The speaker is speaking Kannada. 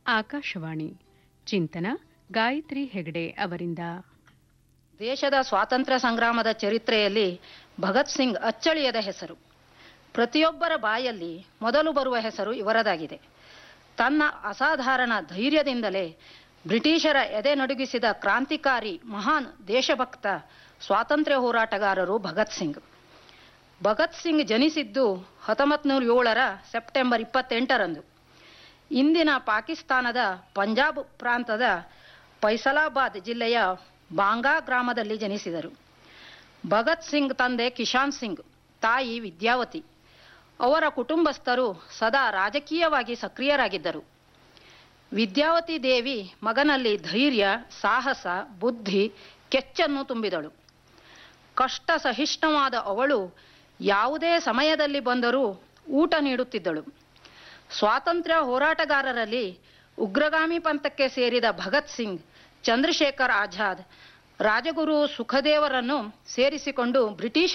ಆಕಾಶವಾಣಿ ಚಿಂತನ ಗಾಯತ್ರಿ ಹೆಗಡೆ ಅವರಿಂದ ದೇಶದ ಸ್ವಾತಂತ್ರ್ಯ ಸಂಗ್ರಾಮದ ಚರಿತ್ರೆಯಲ್ಲಿ ಭಗತ್ ಸಿಂಗ್ ಅಚ್ಚಳಿಯದ ಹೆಸರು ಪ್ರತಿಯೊಬ್ಬರ ಬಾಯಲ್ಲಿ ಮೊದಲು ಬರುವ ಹೆಸರು ಇವರದಾಗಿದೆ ತನ್ನ ಅಸಾಧಾರಣ ಧೈರ್ಯದಿಂದಲೇ ಬ್ರಿಟಿಷರ ಎದೆ ನಡುಗಿಸಿದ ಕ್ರಾಂತಿಕಾರಿ ಮಹಾನ್ ದೇಶಭಕ್ತ ಸ್ವಾತಂತ್ರ್ಯ ಹೋರಾಟಗಾರರು ಭಗತ್ ಸಿಂಗ್ ಭಗತ್ ಸಿಂಗ್ ಜನಿಸಿದ್ದು ಹತ್ತೊಂಬತ್ತು ನೂರ ಏಳರ ಸೆಪ್ಟೆಂಬರ್ ಇಪ್ಪತ್ತೆಂಟರಂದು ಇಂದಿನ ಪಾಕಿಸ್ತಾನದ ಪಂಜಾಬ್ ಪ್ರಾಂತದ ಫೈಸಲಾಬಾದ್ ಜಿಲ್ಲೆಯ ಬಾಂಗಾ ಗ್ರಾಮದಲ್ಲಿ ಜನಿಸಿದರು ಭಗತ್ ಸಿಂಗ್ ತಂದೆ ಕಿಶಾನ್ ಸಿಂಗ್ ತಾಯಿ ವಿದ್ಯಾವತಿ ಅವರ ಕುಟುಂಬಸ್ಥರು ಸದಾ ರಾಜಕೀಯವಾಗಿ ಸಕ್ರಿಯರಾಗಿದ್ದರು ವಿದ್ಯಾವತಿ ದೇವಿ ಮಗನಲ್ಲಿ ಧೈರ್ಯ ಸಾಹಸ ಬುದ್ಧಿ ಕೆಚ್ಚನ್ನು ತುಂಬಿದಳು ಕಷ್ಟ ಸಹಿಷ್ಣುವಾದ ಅವಳು ಯಾವುದೇ ಸಮಯದಲ್ಲಿ ಬಂದರೂ ಊಟ ನೀಡುತ್ತಿದ್ದಳು ಸ್ವಾತಂತ್ರ್ಯ ಹೋರಾಟಗಾರರಲ್ಲಿ ಉಗ್ರಗಾಮಿ ಪಂಥಕ್ಕೆ ಸೇರಿದ ಭಗತ್ ಸಿಂಗ್ ಚಂದ್ರಶೇಖರ್ ಆಜಾದ್ ರಾಜಗುರು ಸುಖದೇವರನ್ನು ಸೇರಿಸಿಕೊಂಡು ಬ್ರಿಟಿಷ್